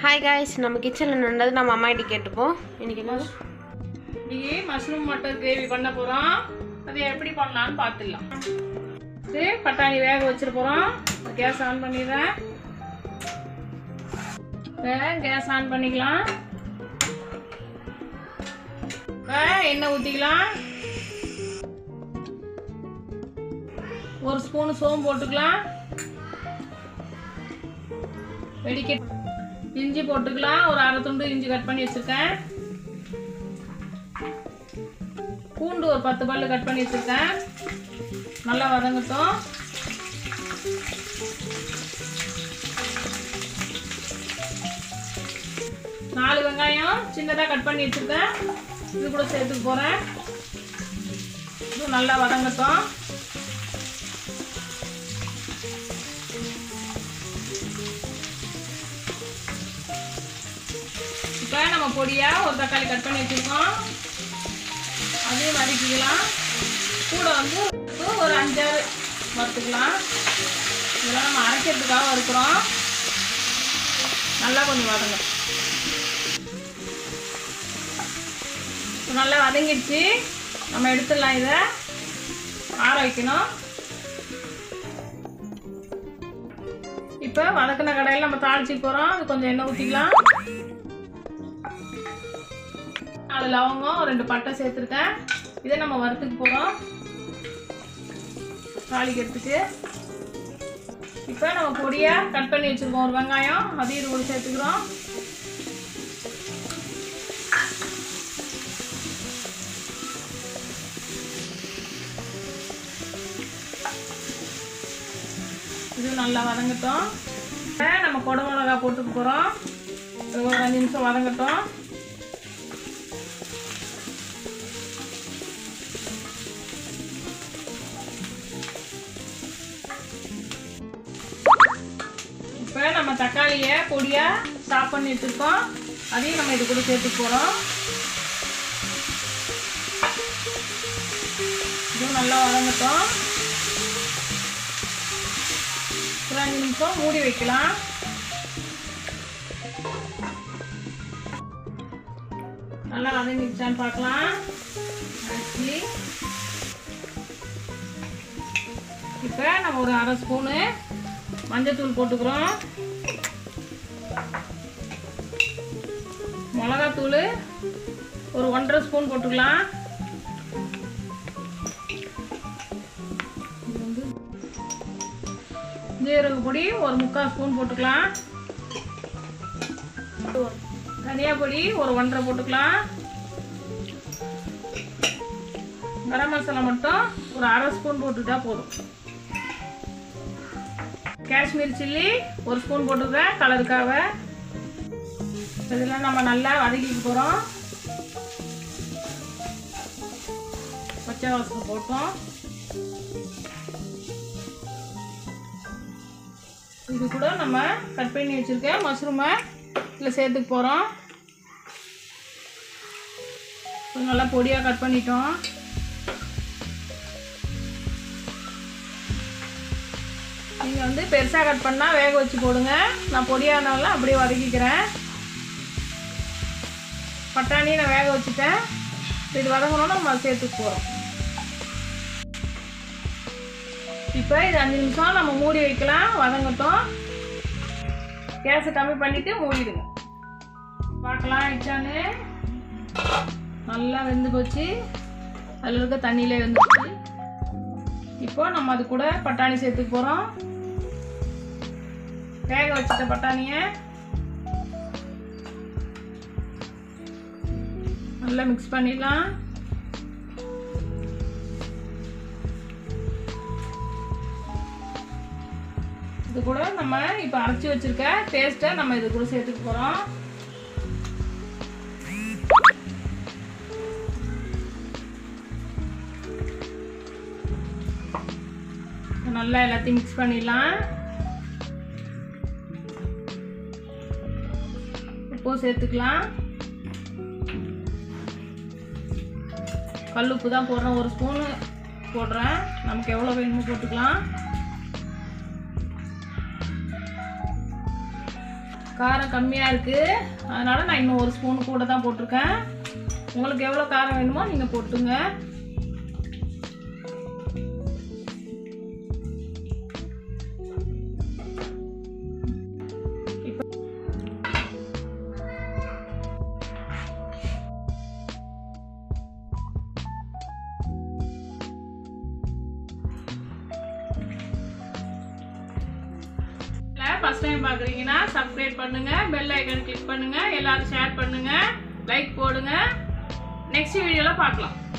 hi guys நம்ம கிச்சனில் நடந்தது நம்ம அம்மாயிட்ட கேட்டுப்போம் இன்னைக்கு என்ன இன்னைக்கு மஷ்ரூம் மட்டர் கிரேவி பண்ண போகிறோம் அது எப்படி பண்ணலான்னு பார்த்துடலாம் இது பட்டாணி வேக வச்சிட போகிறோம் கேஸ் ஆன் பண்ணிடுறேன் கேஸ் ஆன் பண்ணிக்கலாம் இப்போ எண்ணெய் ஊற்றிக்கலாம் ஒரு ஸ்பூன் சோம்பு போட்டுக்கலாம் வெடிக்க இஞ்சி போட்டுக்கலாம் ஒரு அரை துண்டு இஞ்சி கட் பண்ணி வச்சுருக்கேன் பூண்டு ஒரு பத்து பல்லு கட் பண்ணி வச்சுருக்கேன் நல்லா வதங்கட்டும் நாலு வெங்காயம் சின்னதாக கட் பண்ணி வச்சுருக்கேன் இது கூட சேர்த்துக்க போகிறேன் இது நல்லா வதங்கட்டும் இப்போ நம்ம பொடியாக ஒரு தக்காளி கட் பண்ணி வச்சுருக்கோம் அதையும் வதக்கிக்கலாம் கூட வந்து ஒரு அஞ்சாறு வறுத்துக்கலாம் இதெல்லாம் நம்ம அரைக்கிறதுக்காக வறுக்கிறோம் நல்லா கொஞ்சம் வதங்க இப்போ நல்லா வதங்கிடுச்சு நம்ம எடுத்துடலாம் இதை ஆற வைக்கணும் இப்போ வதக்கின கடையில் நம்ம தாளிச்சு போகிறோம் அது கொஞ்சம் எண்ணெய் ஊற்றிக்கலாம் நாலு லவங்கம் ரெண்டு பட்டை சேர்த்துருக்கேன் இதை நம்ம வறுத்துக்கு போகிறோம் தாளிக்கிறதுக்கு இப்போ நம்ம பொடியாக கட் பண்ணி வச்சுருக்கோம் ஒரு வெங்காயம் அதையும் இது கூட சேர்த்துக்கிறோம் இது நல்லா வதங்கட்டும் இப்போ நம்ம கொடை மிளகா போட்டுக்க போகிறோம் ஒரு அஞ்சு நிமிஷம் வதங்கட்டும் இப்போ நம்ம தக்காளியை பொடியாக சாப் பண்ணி வச்சுருக்கோம் அதையும் நம்ம இது கூட சேர்த்து போகிறோம் இதுவும் நல்லா வதங்கட்டும் ஒரு அஞ்சு நிமிஷம் மூடி வைக்கலாம் நல்லா வதங்கிடுச்சான்னு பார்க்கலாம் ஆக்சுவலி இப்போ நம்ம ஒரு அரை ஸ்பூனு மஞ்சத்தூள் போட்டுக்கிறோம் மிளகாத்தூள் ஒரு ஒன்றரை ஸ்பூன் போட்டுக்கலாம் இது வந்து ஜீரக பொடி ஒரு முக்கால் ஸ்பூன் போட்டுக்கலாம் தனியா பொடி ஒரு ஒன்றரை போட்டுக்கலாம் கரம் மசாலா மட்டும் ஒரு அரை ஸ்பூன் போட்டுட்டா போதும் காஷ்மீர் சில்லி ஒரு ஸ்பூன் போட்டுக்கிறேன் கலருக்காக இதெல்லாம் நம்ம நல்லா வதக்கிக்க போகிறோம் பச்சை வாசனை போட்டோம் இது கூட நம்ம கட் பண்ணி வச்சுருக்க மஷ்ரூமை இதில் சேர்த்துக்க போகிறோம் நல்லா பொடியாக கட் பண்ணிட்டோம் நீங்கள் வந்து பெருசாக கட் பண்ணால் வேக வச்சு போடுங்க நான் பொடியானவங்கள அப்படியே வதக்கிக்கிறேன் பட்டாணி நான் வேக வச்சுட்டேன் இது வதங்கணும்னா நம்ம சேர்த்துக்கு போகிறோம் இப்போ இது அஞ்சு நிமிஷம் நம்ம மூடி வைக்கலாம் வதங்கட்டும் கேஸை கம்மி பண்ணிவிட்டு மூடிடுங்க பார்க்கலாம் ஆயிடுச்சான்னு நல்லா வெந்து போச்சு அதில் இருக்க தண்ணியிலே வெந்துச்சு இப்போ நம்ம அது கூட பட்டாணி சேர்த்துக்க போகிறோம் வேக வச்சுட்ட பட்டாணியை நல்லா மிக்ஸ் பண்ணிடலாம் இது கூட நம்ம இப்போ அரைச்சி வச்சிருக்க பேஸ்ட்டை நம்ம இது கூட சேர்த்துக்க போகிறோம் நல்லா எல்லாத்தையும் மிக்ஸ் பண்ணிடலாம் உப்பு சேர்த்துக்கலாம் கல் உப்பு தான் போடுறேன் ஒரு ஸ்பூனு போடுறேன் நமக்கு எவ்வளோ வேணுமோ போட்டுக்கலாம் காரம் கம்மியாக இருக்குது அதனால் நான் இன்னும் ஒரு ஸ்பூன் கூட தான் போட்டிருக்கேன் உங்களுக்கு எவ்வளோ காரம் வேணுமோ நீங்கள் போட்டுங்க இப்போ ஃபர்ஸ்ட் டைம் பார்க்குறீங்கன்னா சப்ஸ்கிரைப் பண்ணுங்க பெல் ஐக்கன் கிளிக் பண்ணுங்க எல்லாரும் ஷேர் பண்ணுங்க லைக் போடுங்க நெக்ஸ்ட் வீடியோவில் பார்க்கலாம்